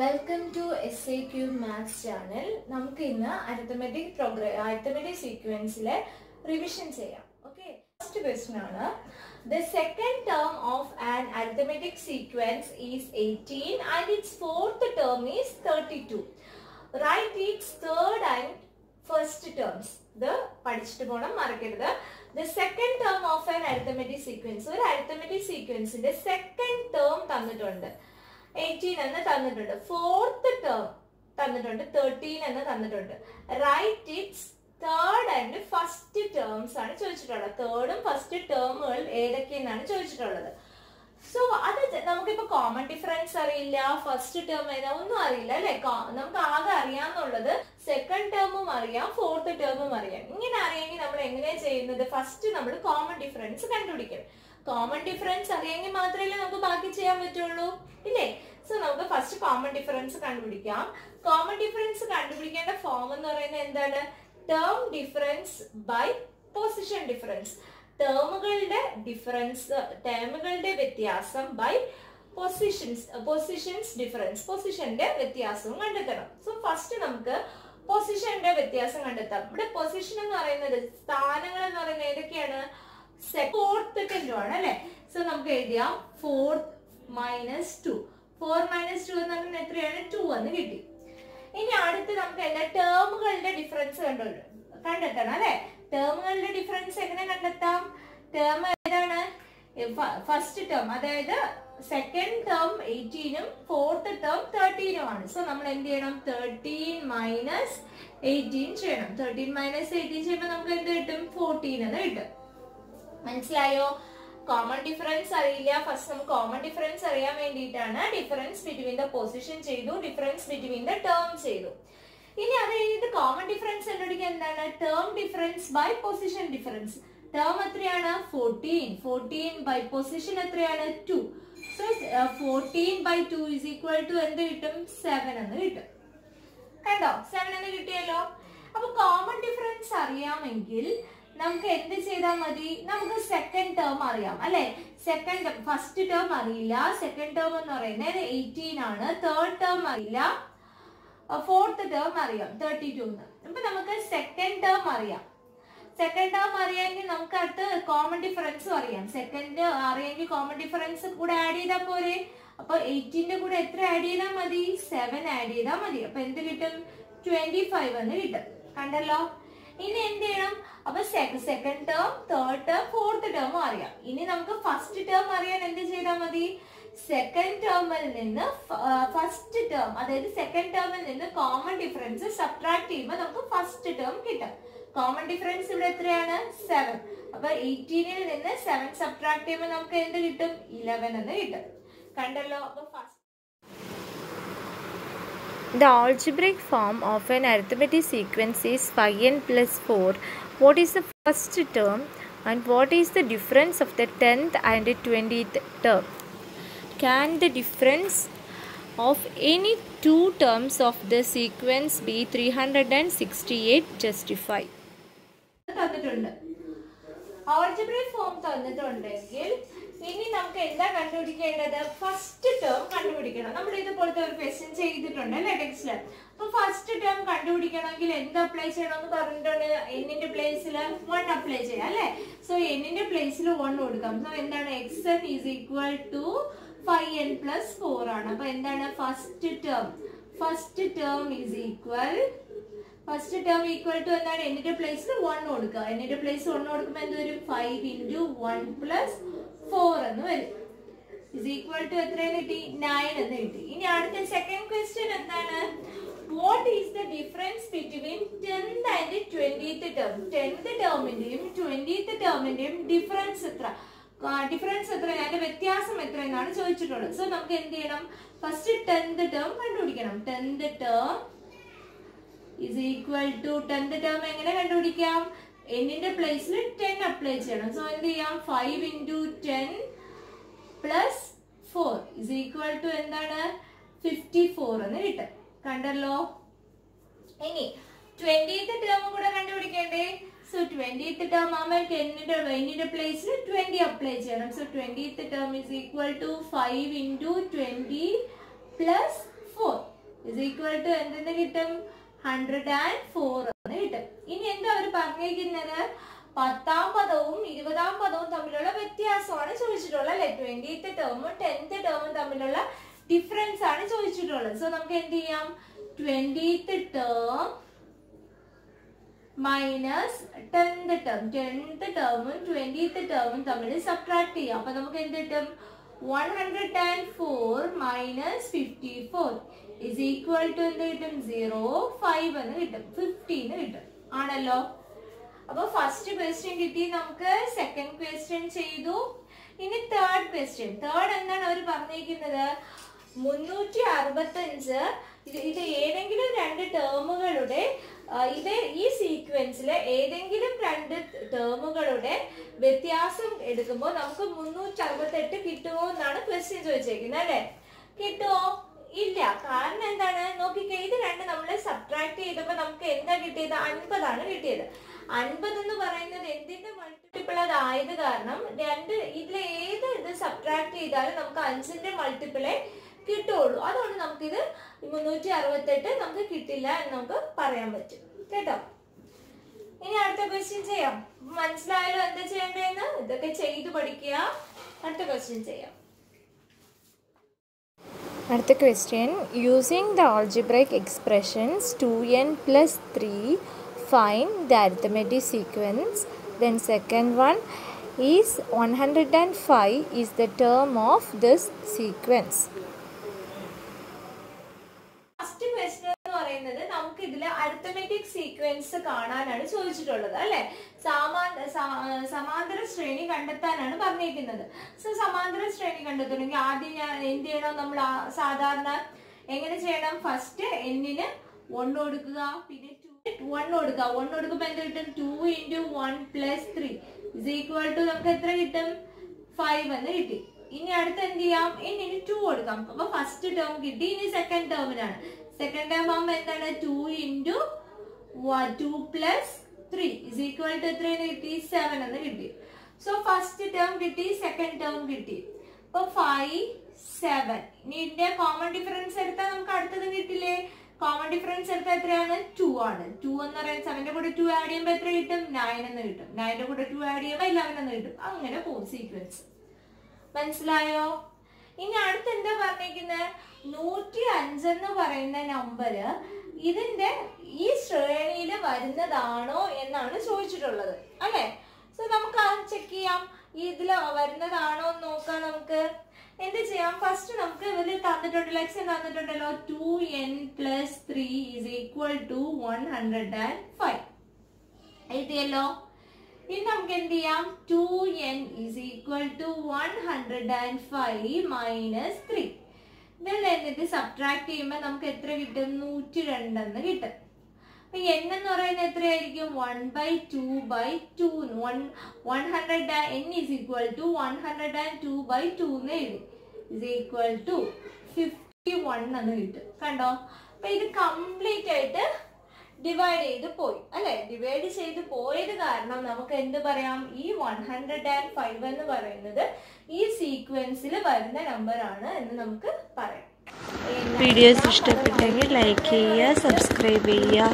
Welcome to S A Q maths channel നമുക്ക് ഇന്ന് arithmetic പ്രോഗ്ര അരിത്തമെറ്റിക് സീക്വൻസിലെ റിവിഷൻ ചെയ്യാം ഓക്കെ ഫസ്റ്റ് ക്വസ്റ്റ്യൻ ആണ് the second term of an arithmetic sequence is eighteen and its fourth term is thirty two right its third and first terms ഇത് പഠിച്ചിട്ട് പോകണം മറക്കരുത് the second term of an arithmetic sequence ഒരു arithmetic സീക്വൻസിന്റെ second term തന്നിട്ടുണ്ട് eighteen എന്ന് തന്നിട്ടുണ്ട് fourth term തന്നിട്ടുണ്ട് തേർട്ടീൻ എന്ന് തന്നിട്ടുണ്ട് right its third and first terms ആണ് ചോദിച്ചിട്ടുള്ളത് തേർഡും ഫസ്റ്റ് ടേമുകൾ ഏതൊക്കെയെന്നാണ് ചോദിച്ചിട്ടുള്ളത് സോ അത് നമുക്കിപ്പോ കോമൺ ഡിഫറൻസ് അറിയില്ല ഫസ്റ്റ് ടേം ഏതാ ഒന്നും അറിയില്ല അല്ലെ നമുക്ക് ആകെ അറിയാന്നുള്ളത് സെക്കൻഡ് ടേമും അറിയാം ഫോർത്ത് ടേമും അറിയാം ഇങ്ങനെ അറിയെങ്കിൽ നമ്മൾ എങ്ങനെയാ ചെയ്യുന്നത് ഫസ്റ്റ് നമ്മൾ കോമൺ ഡിഫറൻസ് കണ്ടുപിടിക്കണം കോമൺ ഡിഫറൻസ് അറിയെങ്കിൽ മാത്രമേ നമുക്ക് ബാക്കി ചെയ്യാൻ പറ്റുള്ളൂ ഇല്ലേ സോ നമുക്ക് ഫസ്റ്റ് കോമൺ ഡിഫറൻസ് കണ്ടുപിടിക്കാം കോമൺ ഡിഫറൻസ് കണ്ടുപിടിക്കേണ്ട ഫോം എന്ന് പറയുന്നത് എന്താണ് term difference by position difference ടേമുകളുടെ ഡിഫറൻസ് ടേമുകളുടെ വ്യത്യാസം ബൈ പൊസിഷൻസ് പൊസിഷൻസ് ഡിഫറൻസ് പൊസിഷന്റെ വ്യത്യാസവും കണ്ടെത്തണം സോ ഫസ്റ്റ് നമുക്ക് പൊസിഷന്റെ വ്യത്യാസം കണ്ടെത്താം ഇവിടെ പൊസിഷൻ എന്ന് പറയുന്നത് സ്ഥാനങ്ങൾ എന്ന് പറയുന്നത് ഏതൊക്കെയാണ് ഫോർത്ത് ടെൻറ്റും ആണ് അല്ലെ സോ നമുക്ക് എഴുതിയാം fourth minus two four minus two എന്ന് പറയുന്നത് എത്രയാണ് ടു എന്ന് കിട്ടി ഇനി അടുത്ത് നമുക്ക് എല്ലാ ടേമുകളുടെ ഡിഫറൻസ് കണ്ടു കണ്ടെത്തണം അല്ലെ ടേമുകളുടെ ഡിഫറൻസ് എങ്ങനെ കണ്ടെത്താം ടേം ഏതാണ് ഫസ്റ്റ് ടേം അതായത് സെക്കൻഡ് ടേം എയ്റ്റീനും ഫോർത്ത് ടേം തേർട്ടീനും ആണ് സോ നമ്മൾ എന്ത് ചെയ്യണം തേർട്ടീൻ മൈനസ് എയ്റ്റീൻ ചെയ്യണം തേർട്ടീൻ മൈനസ് എയ്റ്റീൻ ചെയ്യുമ്പോൾ നമുക്ക് എന്ത് കിട്ടും ഫോർട്ടീൻ എന്ന് കിട്ടും മനസ്സിലായോ കോമൺ ഡിഫറൻസ് അറിയില്ല ഫസ്റ്റ് നമുക്ക് കോമൺ ഡിഫറൻസ് അറിയാൻ വേണ്ടിയിട്ടാണ് ഡിഫറൻസ് ബിറ്റ്വീൻ ദ പൊസിഷൻ ചെയ്തു ഡിഫറൻസ് ബിറ്റ്വീൻ ദ ടേം ചെയ്തു ഇനി അത് കഴിഞ്ഞിട്ട് കോമൺ ഡിഫറൻസ് കണ്ടുപിടിക്കുക എന്താണ് term difference by position difference term എത്രയാണ് ഫോർട്ടീൻ ഫോർട്ടീൻ ബൈ പൊസിഷൻ എത്രയാണ് two so fourteen by two is equal to എന്ത് കിട്ടും സെവൻ എന്ന് കിട്ടും കണ്ടോ സെവൻ എന്ന് കിട്ടിയല്ലോ അപ്പൊ കോമൺ ഡിഫറൻസ് അറിയാമെങ്കിൽ നമുക്ക് എന്ത് ചെയ്താൽ മതി നമുക്ക് സെക്കൻഡ് ടേം അറിയാം അല്ലെ സെക്കൻഡ് ഫസ്റ്റ് ടേം അറിയില്ല സെക്കൻഡ് ടേം എന്ന് പറയുന്നത് എയ്റ്റീൻ ആണ് തേർഡ് ടേം അറിയില്ല ഫോർത്ത് ടേം അറിയാം തേർട്ടി ടു അപ്പൊ നമുക്ക് സെക്കൻഡ് ടേം അറിയാം സെക്കൻഡ് ടേം അറിയാമെങ്കിൽ നമുക്ക് അടുത്ത് കോമൺ ഡിഫറൻസും അറിയാം സെക്കൻഡ് അറിയാമെങ്കിൽ കോമൺ ഡിഫറൻസ് കൂടെ ആഡ് ചെയ്താൽ പോരെ അപ്പൊ എയ്റ്റീന്റെ കൂടെ എത്ര ആഡ് ചെയ്താൽ മതി സെവൻ ആഡ് ചെയ്താൽ മതി അപ്പൊ എന്ത് കിട്ടും ട്വന്റി ഫൈവ് എന്ന് കിട്ടും കണ്ടല്ലോ ഇനി എന്ത് ചെയ്യണം അപ്പൊ second term third term fourth ടേമും അറിയാം ഇനി നമുക്ക് ഫസ്റ്റ് ടേം അറിയാൻ എന്ത് ചെയ്താൽ മതി സെക്കൻഡ് ടേമിൽ നിന്ന് ഫസ്റ്റ് ടേം അതായത് സെക്കൻഡ് ടേമിൽ നിന്ന് കോമൺ ഡിഫറൻസ് സബ്ട്രാക്ട് ചെയ്യുമ്പോൾ നമുക്ക് ഫസ്റ്റ് ടേം കിട്ടും കോമൺ ഡിഫറൻസ് ഇവിടെ എത്രയാണ് സെവൻ അപ്പൊ എയ്റ്റീനിൽ നിന്ന് സെവൻ സബ്ട്രാക്ട് ചെയ്യുമ്പോൾ നമുക്ക് എന്ത് കിട്ടും ഇലവൻ എന്ന് കിട്ടും കണ്ടല്ലോ അപ്പൊ first The algebraic form of an arithmetic sequence is 5n plus 4. What is the first term and what is the difference of the 10th and 20th term? Can the difference of any two terms of the sequence be 368 justify? തന്നിട്ടുണ്ട് algebraic form തന്നിട്ടുണ്ടെങ്കിൽ ഇനി നമുക്ക് എന്താ കണ്ടുപിടിക്കേണ്ടത് first term കണ്ടുപിടിക്കണം നമ്മൾ ഇതുപോലത്തെ ഒരു ക്വസ്റ്റ്യൻ ചെയ്തിട്ടുണ്ട് അല്ലെ ടെക്സ്റ്റില് അപ്പൊ ഫസ്റ്റ് ടേം കണ്ടുപിടിക്കണമെങ്കിൽ എന്ത് അപ്ലൈ ചെയ്യണം എന്ന് പറഞ്ഞിട്ടുണ്ട് എന്നിന്റെ പ്ലേസിൽ വൺ അപ്ലൈ ചെയ്യാം അല്ലെ സോ എന്നിന്റെ പ്ലേസിൽ വൺ കൊടുക്കാം സോ എന്താണ് X N is equal to five N plus four ആണ് അപ്പൊ എന്താണ് first term first term is equal first term equal to എന്താണ് എന്നിന്റെ പ്ലേസിൽ വൺ കൊടുക്കുക എന്നിന്റെ പ്ലേസ് വൺ കൊടുക്കുമ്പോൾ എന്ത് വരും five into one plus four എന്ന് വരും ഇസ് ഈക്വൽ ടു എത്രയെന്ന് കിട്ടി നയൻ എന്ന് കിട്ടി ഇനി അടുത്ത സെക്കൻഡ് ക്വസ്റ്റ്യൻ എന്താണ് what is the difference between tenth and twentieth term tenth ടേമിന്റെയും ട്വന്റീത്ത് ടേമിന്റെയും ഡിഫറൻസ് എത്ര ഡിഫറൻസ് എത്ര അതിന്റെ വ്യത്യാസം എത്ര എന്നാണ് ചോദിച്ചിട്ടുള്ളത് സോ നമുക്ക് എന്ത് ചെയ്യണം ഫസ്റ്റ് ടെൻത്ത് ടേം കണ്ടുപിടിക്കണം tenth term is equal to tenth term എങ്ങനെ കണ്ടുപിടിക്കാം എന്നിന്റെ പ്ലേസിൽ ടെൻ അപ്ലൈ ചെയ്യണം സോ എന്ത് ചെയ്യാം five into ten plus four is equal to എന്താണ് ഫിഫ്റ്റി ഫോർ എന്ന് കിട്ടും കണ്ടല്ലോ ഇനി ട്വന്റീത്ത് ടേം കൂടെ കണ്ടുപിടിക്കേണ്ടേ സോ ട്വന്റീത്ത് ടേം ആകുമ്പോൾ ടെന്നിന്റെ എന്നിന്റെ പ്ലേസിൽ ട്വന്റി അപ്ലൈ ചെയ്യണം so twentieth term is equal to five into twenty plus four is equal to എന്തെന്ന് കിട്ടും ഹൺഡ്രഡ് ആൻഡ് ഫോർ എന്ന് കിട്ടും ഇനി എന്താ അവർ പറഞ്ഞിരിക്കുന്നത് പത്താം പദവും ഇരുപതാം പദവും തമ്മിലുള്ള വ്യത്യാസമാണ് ചോദിച്ചിട്ടുള്ളത് അല്ലെ ട്വന്റിത്ത് ടേമും ടെൻത്ത് ടേമും തമ്മിലുള്ള ഡിഫറൻസ് ആണ് ചോദിച്ചിട്ടുള്ളത് സോ നമുക്ക് എന്ത് ചെയ്യാം twentieth term minus tenth term tenth ടേമും ട്വന്റിത്ത് ടേമും തമ്മിൽ സബ്ട്രാക്ട് ചെയ്യാം അപ്പൊ നമുക്ക് എന്ത് കിട്ടും one hundred and four minus fifty four is equal to എന്ത് കിട്ടും സീറോ ഫൈവ് എന്ന് കിട്ടും ഫിഫ്റ്റീന്ന് കിട്ടും ആണല്ലോ അപ്പൊ ഫസ്റ്റ് ക്വസ്റ്റ്യൻ കിട്ടി നമുക്ക് സെക്കൻഡ് ക്വസ്റ്റ്യൻ ചെയ്തു ഇനി തേർഡ് ക്വസ്റ്റ്യൻ തേർഡ് എന്താണ് അവർ പറഞ്ഞിരിക്കുന്നത് മുന്നൂറ്റി അറുപത്തഞ്ച് ഇത് ഇത് ഏതെങ്കിലും രണ്ട് ടേമുകളുടെ ആ, ഇത് ഈ സീക്വൻസിലെ ഏതെങ്കിലും രണ്ട് ടേമുകളുടെ വ്യത്യാസം എടുക്കുമ്പോൾ നമുക്ക് മുന്നൂറ്റി അറുപത്തെട്ട് കിട്ടുമോ എന്നാണ് ക്വസ്റ്റ്യൻ ചോദിച്ചേക്കുന്നത് അല്ലെ കിട്ടുമോ ഇല്ല കാരണം എന്താണ് നോക്കിക്കേ ഇത് രണ്ട് നമ്മൾ സബ്ട്രാക്ട് ചെയ്തപ്പോൾ നമുക്ക് എന്താ കിട്ടിയത് അൻപതാണ് കിട്ടിയത് അൻപത് എന്ന് പറയുന്നത് എന്തിന്റെ മൾട്ടിപ്പിൾ അതായത് കാരണം രണ്ട് ഇതിലെ ഏത് ഇത് സബ്ട്രാക്ട് ചെയ്താലും നമുക്ക് അഞ്ചിന്റെ മൾട്ടിപ്പിളെ കിട്ടുള്ളൂ അതുകൊണ്ട് നമുക്കിത് മുന്നൂറ്റി അറുപത്തെട്ട് നമുക്ക് കിട്ടില്ല എന്ന് നമുക്ക് പറയാൻ പറ്റും കേട്ടോ ഇനി അടുത്ത ക്വസ്റ്റ്യൻ ചെയ്യാം മനസ്സിലായല്ലോ എന്താ ചെയ്യേണ്ടതെന്ന് ഇതൊക്കെ ചെയ്തു പഠിക്കുക അടുത്ത ക്വസ്റ്റ്യൻ ചെയ്യാം അടുത്ത question using the algebraic expressions 2n plus 3 find the arithmetic sequence then second one is 105 is the term of this sequence first question എന്ന് പറയുന്നത് നമുക്ക് ഇതിലെ അരിത്തമെറ്റിക് സീക്വൻസ് കാണാനാണ് ചോദിച്ചിട്ടുള്ളത് അല്ലെ സാമാ- സാ- സമാന്തര ശ്രേണി കണ്ടെത്താനാണ് പറഞ്ഞിരിക്കുന്നത് സോ സമാന്തര ശ്രേണി കണ്ടെത്തണമെങ്കിൽ ആദ്യം ഞാൻ എന്ത് ചെയ്യണം നമ്മൾ ആ- സാധാരണ എങ്ങനെ ചെയ്യണം ഫസ്റ്റ് എന്നിന് വൺ കൊടുക്കുക പിന്നെ ടു വൺ കൊടുക്കുക വൺ കൊടുക്കുമ്പോ എന്ത് കിട്ടും two into one plus three is equal to നമുക്ക് എത്ര കിട്ടും ഫൈവ് എന്ന് കിട്ടി ഇനി അടുത്ത് എന്ത് ചെയ്യാം ഇനി ഇനി ടു കൊടുക്കാം അപ്പൊ ഫസ്റ്റ് ടേം കിട്ടി ഇനി സെക്കൻഡ് ടേമിനാണ് സെക്കൻഡ് ടേം ആകുമ്പോ എന്താണ് two into two plus three is equal to എത്ര കിട്ടി സെവൻ എന്ന് കിട്ടി സോ ഫസ്റ്റ് ടേം കിട്ടി സെക്കൻഡ് ടേം കിട്ടി അപ്പൊ ഫൈവ് സെവൻ ഇനി ഇതിന്റെ കോമൺ ഡിഫറൻസ് എടുത്താൽ നമുക്ക് അടുത്തത് കിട്ടില്ലേ കോമൺ ഡിഫറൻസ് എടുത്താൽ എത്രയാണ് ടു ആണ് ടു എന്ന് പറയുന്നത് സെവന്റെ കൂടെ ടു ആഡ് ചെയ്യുമ്പോൾ എത്ര കിട്ടും നയൻ എന്ന് കിട്ടും നയന്റെ കൂടെ ടു ആഡ് ചെയ്യുമ്പോൾ ഇലവൻ എന്ന് കിട്ടും അങ്ങനെ പോകും സീക്വൻസ് മനസ്സിലായോ ഇനി അടുത്ത് എന്താ പറഞ്ഞിരിക്കുന്നത് നൂറ്റി അഞ്ചെന്ന് പറയുന്ന നമ്പര് ഇതിന്റെ ഈ ശ്രേണിയിൽ വരുന്നതാണോ എന്നാണ് ചോദിച്ചിട്ടുള്ളത് അല്ലെ സോ നമുക്ക് അത് ചെക്ക് ചെയ്യാം ഇതിൽ വരുന്നതാണോ എന്ന് നോക്കാം നമുക്ക് എന്ത് ചെയ്യാം ഫസ്റ്റ് നമുക്ക് ഇതിൽ തന്നിട്ടുണ്ടല്ലോ എക്സ് തന്നിട്ടുണ്ടല്ലോ two N plus three is equal to one hundred and five എഴുതിയല്ലോ ഇനി നമുക്ക് എന്ത് ചെയ്യാം two N is equal to one hundred and five minus three ഇതിൽ എന്നിട്ട് സബ്ട്രാക്ട് ചെയ്യുമ്പോൾ നമുക്ക് എത്ര കിട്ടും നൂറ്റി രണ്ടെന്ന് കിട്ടും അപ്പൊ എൻ എന്ന് പറയുന്നത് എത്രയായിരിക്കും one by two by two one one hundred N is equal to one hundred and two by two എന്ന് എഴുതി is equal to fifty one എന്ന് കിട്ടും കണ്ടോ അപ്പൊ ഇത് കംപ്ലീറ്റ് ആയിട്ട് ഡിവൈഡ് ചെയ്ത് പോയി അല്ലെ ഡിവൈഡ് ചെയ്ത് പോയത് കാരണം നമുക്ക് എന്ത് പറയാം ഈ വൺ ഹൺഡ്രഡ് ആൻഡ് ഫൈവ് എന്ന് പറയുന്നത് ഈ സീക്വൻസിൽ വരുന്ന നമ്പർ ആണ് എന്ന് നമുക്ക് പറയാം വീഡിയോസ് ഇഷ്ടപ്പെട്ടെങ്കിൽ ലൈക്ക് ചെയ്യുക സബ്സ്ക്രൈബ് ചെയ്യുക